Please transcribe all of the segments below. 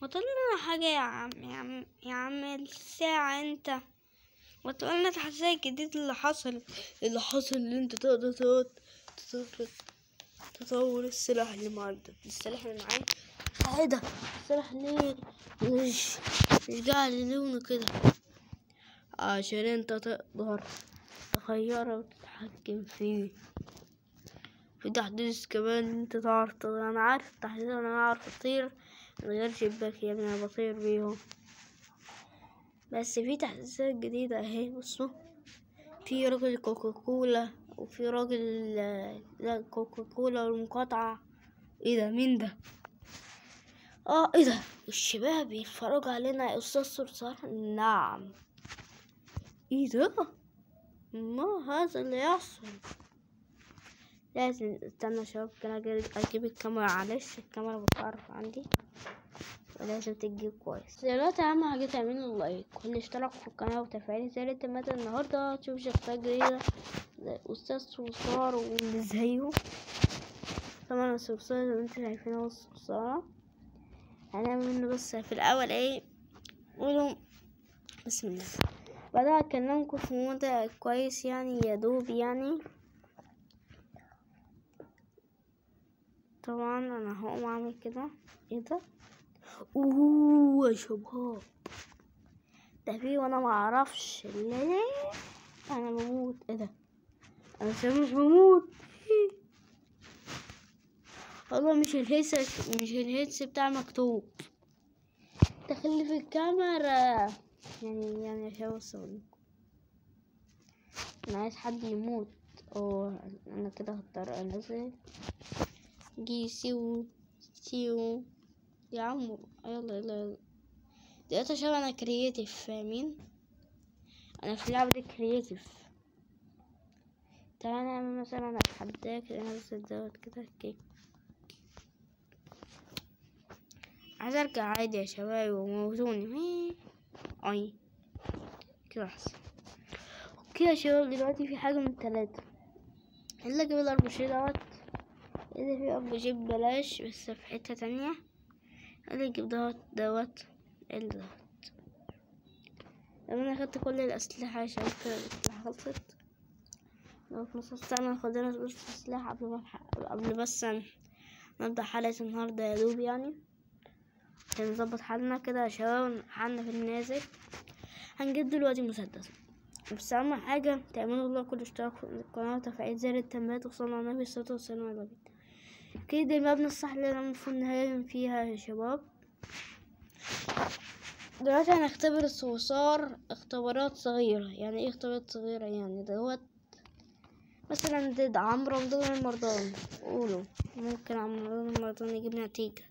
وطلنا حاجة يا عم يا عم يا عم الساعة انت وتقولنا التحديثات الجديد اللي حصل اللي حصل اللي انت تقدر تقدر تقدر تطور السلاح اللي معاك ده السلاح اللي معاك ايه ده السلاح ليه مش مش قاعد لونه كده عشان انت تقدر تغيره وتتحكم فيه في تحديث كمان انت تعرف تطير انا عارف التحديث انا اعرف اطير من غير شباك يا ابني انا بطير بيهم بس في تحديثات جديدة اهي بصوا في راجل كوكاكولا وفي راجل لا كوكاكولا والمقاطعة ايه ده مين ده اه ايه ده الشباب بيتفرجوا علينا يا استاذ صرصار نعم ايه ده ما هذا اللي يحصل لازم استنى يا شباب كده أجيب- اجيب الكاميرا معلش الكاميرا بتعرف عندي ولازم تجيب كويس دلوقتي اهم حاجه تعملوا لايك والاشتراك في القناه وتفعيل زر التنبيهات النهارده تشوف شخصيات جديده زي استاذ صرصار واللي زيه طبعا الصرصار اللي انتوا شايفينه هو الصرصار هنعمل منه بس في الاول ايه قولوا بسم الله بعدها اكلمكم في موضع كويس يعني يا دوب يعني طبعا انا هقوم اعمل كده ايه ده اوه يا شباب ده في وانا ما اعرفش ليه انا بموت ايه ده انا شباب مش بموت والله مش الهيس مش الهيس بتاع مكتوب دخل في الكاميرا يعني يعني يا شباب الصوت انا عايز حد يموت اه انا كده هضطر انزل جي سيو سيو يا عمو يلا يلا يلا دلوقتي عشان انا كرييتيف فاهمين انا في اللعبة دي كرييتيف تعالى نعمل مثلا اتحداك انزل دوت كده كيك عايز ارجع عادي يا شباب وموتوني اي كده احسن اوكي يا شباب دلوقتي في حاجة من تلاتة اللي اجيب الاربوشيه دوت اللي في اربوشيه ببلاش بس في حتة تانية اللي اجيب دوت دوت اللي دوت لما انا اخدت كل الاسلحة يا شباب كده الاسلحة خلصت لو في نص الساعة ناخد لنا بس السلاح قبل ما قبل بس نبدأ حلقة النهاردة يا دوب يعني عشان نظبط حالنا كده يا شباب حالنا في النازل هنجيب دلوقتي مسدس بس أهم حاجة تعملوا الله كل اشتراك في القناة وتفعيل زر التنبيهات وصلنا على النبي صلى الله عليه وسلم كده المبنى الصح اللي أنا المفروض نهاجم فيها يا شباب دلوقتي هنختبر الصوصار اختبارات صغيرة يعني ايه اختبارات صغيرة يعني دوت مثلا ضد عمرو رمضان المرضان قولوا ممكن عمرو رمضان المرضان يجيب نتيجة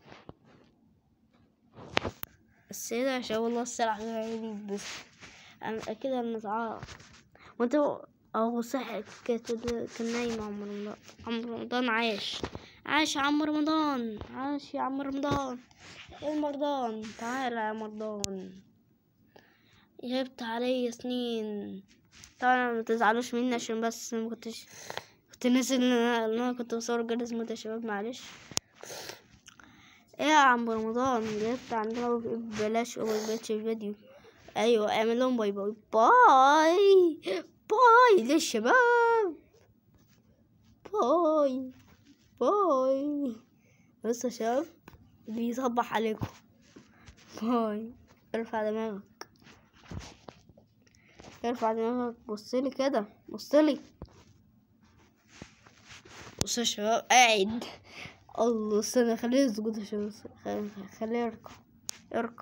بس ايه ده يا شباب والله السلع غريب بس انا كده نتعاطف وانت او صح كانت كان نايم عمرو رمضان عمرو رمضان عاش عاش يا عم رمضان عاش يا عم رمضان ايه مرضان تعالى يا مرضان غبت علي سنين طبعا ما تزعلوش مني عشان بس ما كنتش كنت ناسي ان انا إن أنا كنت بصور جرس موت يا شباب معلش ايه يا عم رمضان جبت عندنا ببلاش وما جبتش الفيديو ايوه اعمل لهم باي باي باي باي للشباب باي باي بص يا شباب بيصبح عليكم باي ارفع دماغك ارفع دماغك بصلي كده بصلي بص يا شباب قاعد الله استنى خليه يسجد يا شباب خليه- خليه يركع اركع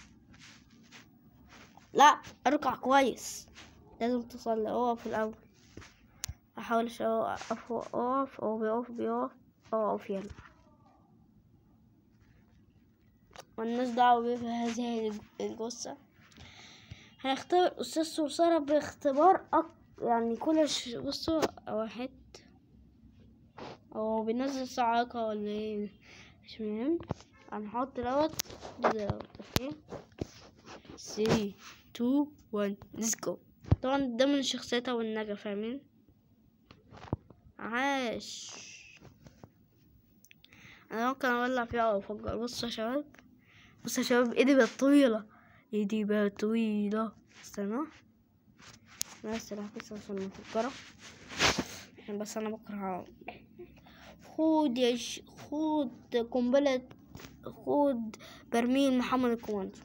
لا اركع كويس لازم تصلي اقف الأول احاول أش- اقف اقف او بيقف بيقف او اقف يلا والناس دعوة بيه في هذه الجثة هنختبر أستاذ صرصرة باختبار أك... يعني كل ش... بصوا واحد هو بينزل صاعقة ولا ايه مش مهم هنحط دوت دوت اوكي 3 2 1 ليتس جو طبعا ده من الشخصيات او النجا فاهمين عاش انا ممكن اولع فيها او افجر بصوا يا شباب بص يا شباب ايدي بقت طويلة ايدي بقت طويلة استنى بس راح بس عشان مفكرة عشان بس انا بكره خود يا ش... خود قنبلة خود برميل محمد الكوماندو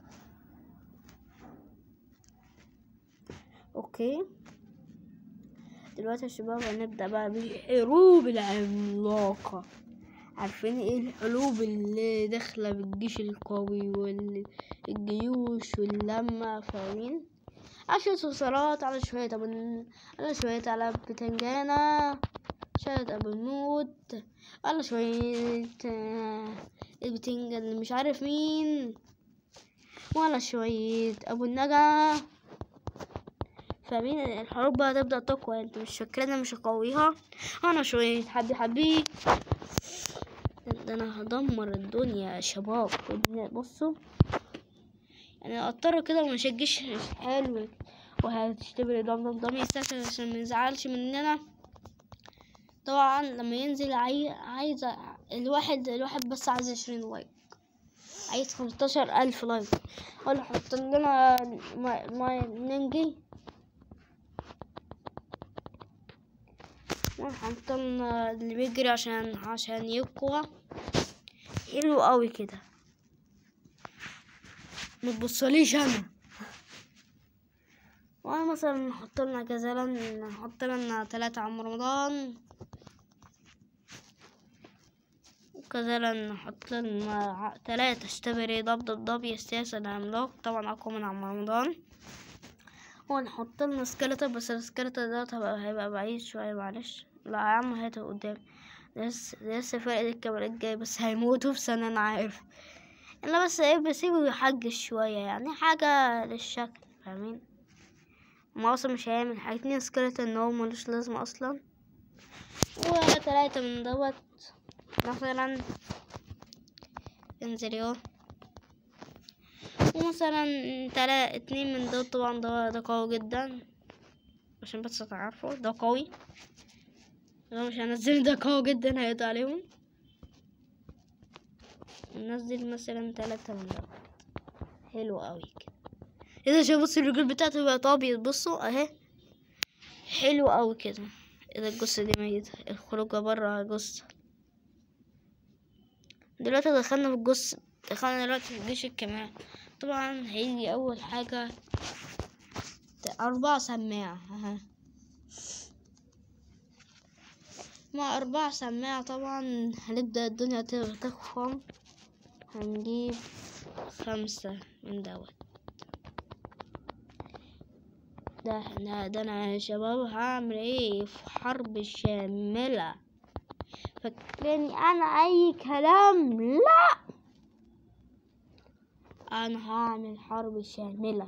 اوكي دلوقتي يا شباب هنبدأ بقى بالحروب العملاقة عارفين ايه الحروب اللي داخلة بالجيش القوي والجيوش واللمة فاهمين عشان صلصالات على شوية أبو على شوية على بتنجانة شوية أبو النوت على شوية آه، البتنجان اللي مش عارف مين وعلى شوية أبو النجا فاهمين الحروب بقى تبدأ تقوى انت مش فاكرين مش هقويها انا شوية حبي حبي ده انا هدمر الدنيا يا شباب بصوا يعني اضطر كده ومش الجيش حلو وهتشتبري دم دم دم يستاهل عشان ميزعلش مننا طبعا لما ينزل عاي... عايز الواحد الواحد بس عايز عشرين لايك عايز خمستاشر ألف لايك ولا حط لنا ما, ما ننجي ونحط لنا اللي بيجري عشان عشان يقوى حلو قوي كده ما تبصليش انا وانا مثلا نحط لنا كذا نحط لنا تلاتة عم رمضان وكذا نحط لنا ع- تلاتة اشتبري ضب ضب ضب يستياس العملاق طبعا اقوى من عم رمضان ونحط لنا سكeleton بس السكeleton ده هيبقى هيبقى بعيد شوية معلش لا يا عم هاته قدام لسه لسه فرق الكاميرا الجاي بس هيموتوا في سنة انا عارف انا بس ايه بسيبه يحجز شوية يعني حاجة للشكل فاهمين ما اصلا مش هيعمل حاجة اتنين سكeleton ان هو ملوش لازمة اصلا وتلاتة من دوت مثلا انزل يوم ومثلا تلا اتنين من دول طبعا ده ده قوي جدا عشان بس تعرفوا ده قوي لو مش هنزل ده قوي جدا هيقضي عليهم ننزل مثلا تلاتة من دول حلو قوي كده اذا شوف بص الرجول بتاعته بقت ابيض بصوا اهي حلو قوي كده اذا الجثة دي ميتة الخروجة برا جثة دلوقتي دخلنا في الجثة دخلنا دلوقتي في الجيش الكمان طبعا هيجي اول حاجة أربعة سماعة اها مع أربعة سماعة طبعا هنبدأ الدنيا تبقى تخفم هنجيب خمسة من دوت ده احنا ده انا يا شباب هعمل ايه في حرب شاملة فاكريني انا اي كلام لا انا هعمل حرب شاملة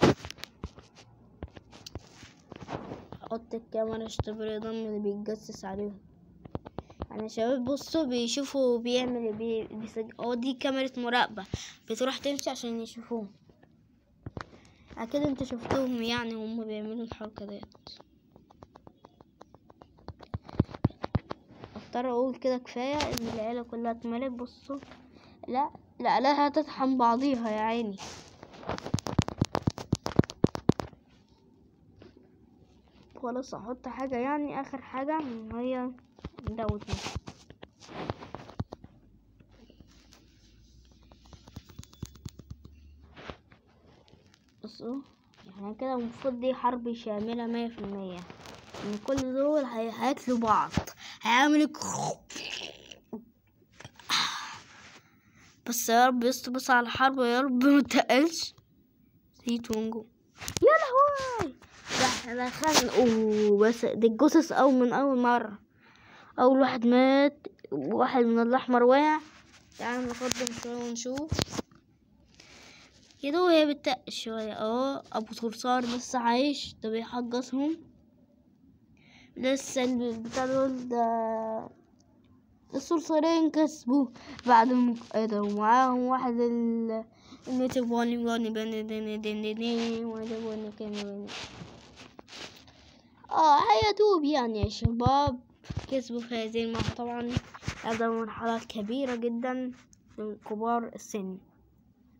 احط الكاميرا اشتبر ضم اللي بيتجسس عليهم يعني يا شباب بصوا بيشوفوا بيعمل بي... بيسج... اه دي كاميرا مراقبة بتروح تمشي عشان يشوفوهم اكيد انتوا شفتوهم يعني وهم بيعملوا الحركة ديت اضطر اقول كده كفاية ان العيلة كلها اتملت بصوا لا لا لا هتطحن بعضيها يا عيني خلاص احط حاجة يعني اخر حاجة هي دوت مثلا. بصوا يعني كده المفروض دي حرب شاملة مية في المية ان كل دول هي- هياكلوا بعض هيعملوا بس يا رب يستر بس على الحرب يا رب متقلش سيت ونجو يا لهوي ده احنا دخلنا اوه بس دي الجثث اول من اول مرة اول واحد مات واحد من الاحمر وقع يعني نقدم شوية ونشوف يا دوب هي بتتقل شوية اهو ابو صرصار لسه عايش ده بيحجزهم لسه البتاع دول ده الصرصارين كسبوا بعدهم ايه ده ومعاهم واحد ال الميتب بوني بوني بني دني دني دني وانا بوني كامي بني اه هيا دوب يعني يا شباب كسبوا في هذه المرحلة طبعا هذا مرحلة كبيرة جدا من كبار السن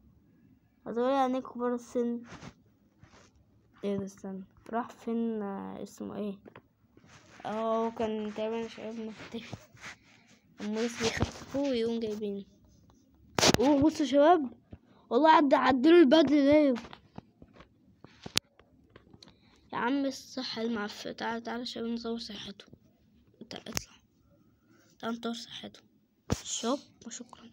هتقولي يعني كبار السن ايه ده استنى راح فين آه، اسمه ايه اه هو كان تقريبا شباب مختفي هما بس بيخففوه ويقوم جايبينه اوه بصوا يا شباب والله عد عدلوا البدل ليه يا عم الصحة المعفنة تعال تعال يا شباب نصور صحته تعال اطلع تعال نصور صحته شوب وشكرا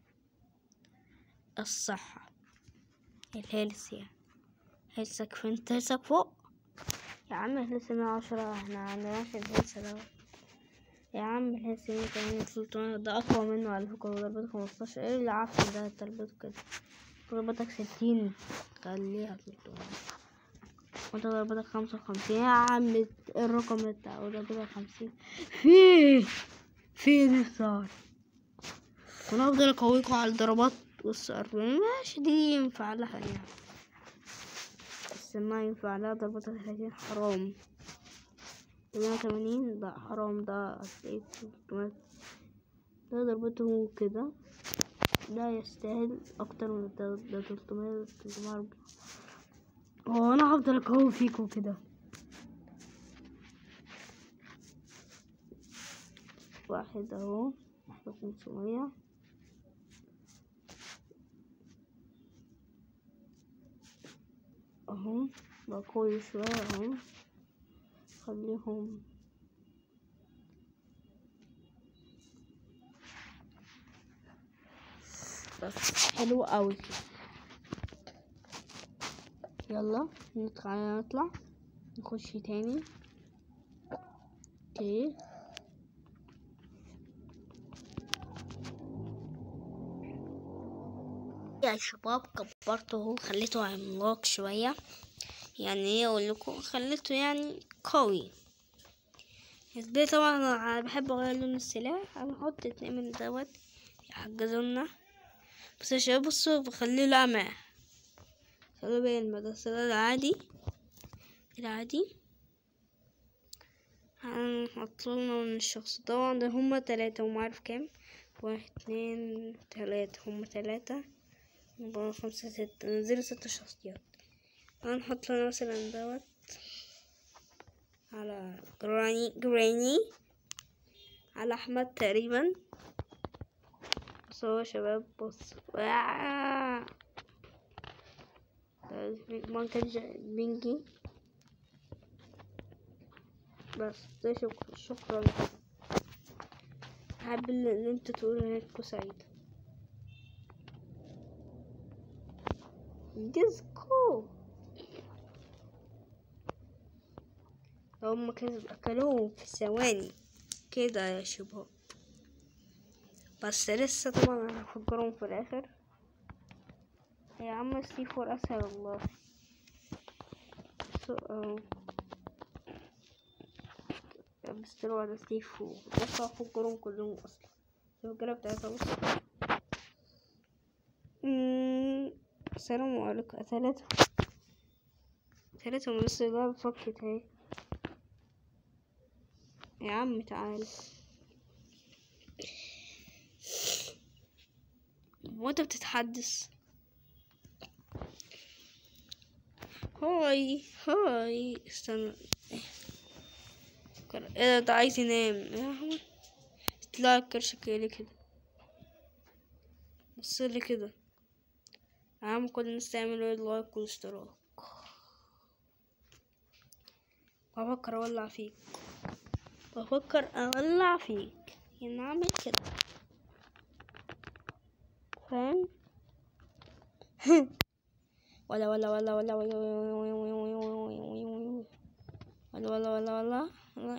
الصحة الهيلث يعني هيلثك فين انت هيلثك فوق يا عم الهيلث مية وعشرة احنا عندناش الهيلث ده يا عم الهيلث مية وتمانين تلتمية ده أقوى منه على فكرة وضربته خمستاشر ايه اللي عفن ده ضربته كده ضربتك ستين خليها تلتمية وانت ضربتك خمسة وخمسين يا عم ايه الرقم بتاع وضربتك خمسين فين فين الثار وانا افضل اقويكوا على الضربات والصرف ماشي دي ينفع لها يعني بس ما ينفع لها ضربات ثلاثين حرام مية وتمانين لا حرام ده هتلاقيه تلتمية ده ضربته كده ده يستاهل اكتر من ده ده تلتمية تلتمية أربعة هو انا هفضل اقوي فيكوا كده واحد اهو واحد خمسمية اهو بقى قوي شوية اهو خليهم بس حلو قوي كده يلا نطلع نطلع نخش تاني اوكي يا شباب كبرته خليته عملاق شوية يعني ايه اقول لكم خليته يعني قوي ده طبعا انا بحب اغير لون السلاح انا احط اتنين من دوت يحجزونا بس يا شباب بصوا بخليه لمع خلوا بالنا ده السلاح العادي العادي هنحط لنا من الشخص طبعا ده هما تلاتة وما عارف كام واحد اتنين تلاتة هما تلاتة أربعة خمسة ستة نزلوا ست شخصيات هنحط لنا مثلا دوت على جراني جراني على أحمد تقريبا بس هو شباب بص وااا. ده ما كانش بينجي بس ده شكرا شكرا حابب ان انتوا تقولوا انكم سعيدة ديسكو هم كده اكلوهم في ثواني كده يا شباب بس لسه طبعا انا هفجرهم في الاخر يا عم ستيفور اسهل الله سو اه بس طلعوا على ستيفو بس هفجرهم كلهم اصلا الرجالة بتاعتها بص مم، السلام عليكم ثلاثة ثلاثة بس ده فكت اهي يا عم تعال وانت بتتحدث هاي هاي استنى كر- ايه ده ده عايز ينام يا أحمد. طلع كرشك لي كده بصلي كده يا عم كل الناس تعمل لايك واشتراك بفكر اولع فيك بفكر اولع فيك يعني اعمل كده فاهم ولا ولا ولا ولا ولا ولا ولا ولا ولا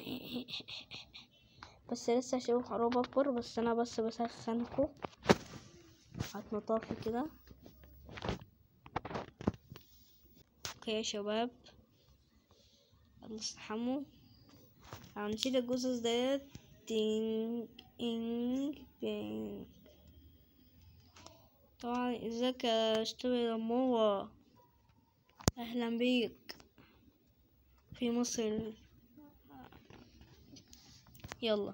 بس لسه هشوف حروب اكبر بس انا بس بسخنكم هتنطافي كده اوكي يا شباب يلا استحموا هنشيل الجثث ديت تينج إنج بينج طبعا ازيك يا اشتري لموة اهلا بيك في مصر يلا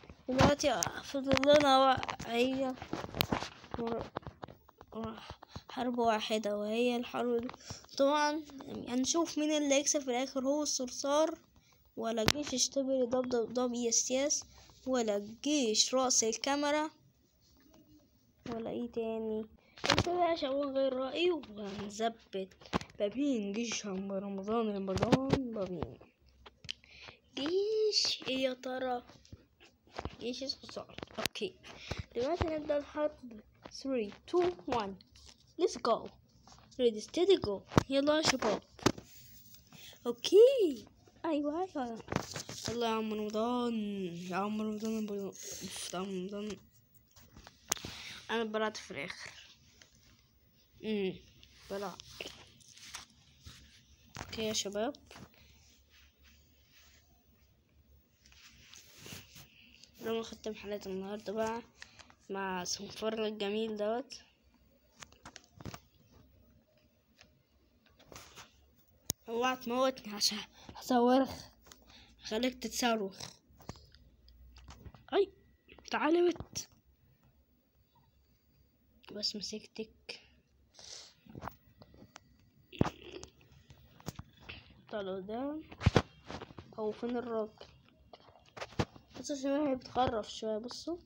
دلوقتي فضل لنا بقى هي مر- مر- حرب واحدة وهي الحرب دي طبعا هنشوف مين اللي هيكسب في الآخر هو الصرصار ولا الجيش اشتبه ضب ضب ضب يسياس ولا الجيش رأس الكاميرا ولا ايه تاني انت بقى شباب غير رأيي وهنثبت بابين جيش عم رمضان رمضان بابين جيش ايه يا ترى جيش الصرصار اوكي دلوقتي نبدأ الحرب 3 2 1 let's go ready steady go يلا يا شباب اوكي ايوه ايوه يلا يا عم رمضان يا عم رمضان البيضاء أوف، يا عم رمضان انا بلعت في الاخر امم بلعت اوكي يا شباب لما ختم حلقة النهاردة بقى مع صنفر الجميل دوت اوعى تموتني عشان هصورخ خليك تتصاروخ اي تعالي بت بس مسكتك طلعوا ده هو فين الراجل بس عشان هي بتخرف شوية بصوا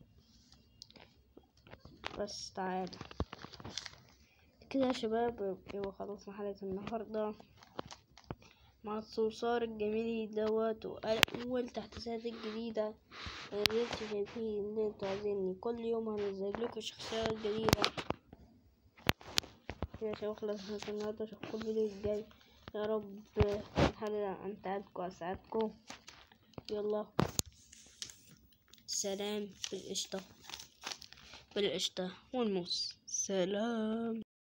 بس تعالى كده يا شباب يبقى خلصنا حلقة النهاردة مع الصرصار الجميل دوت وأول تحديثات الجديدة اللي انتوا شايفين اللي انتوا عايزيني كل يوم هنزل لكم شخصيات جديدة كده يا شباب خلصنا حلقة النهاردة اشوفكم الفيديو الجاي يا رب الحلقة امتعتكم واسعدكم يلا سلام بالقشطة بالقشطة والموس سلام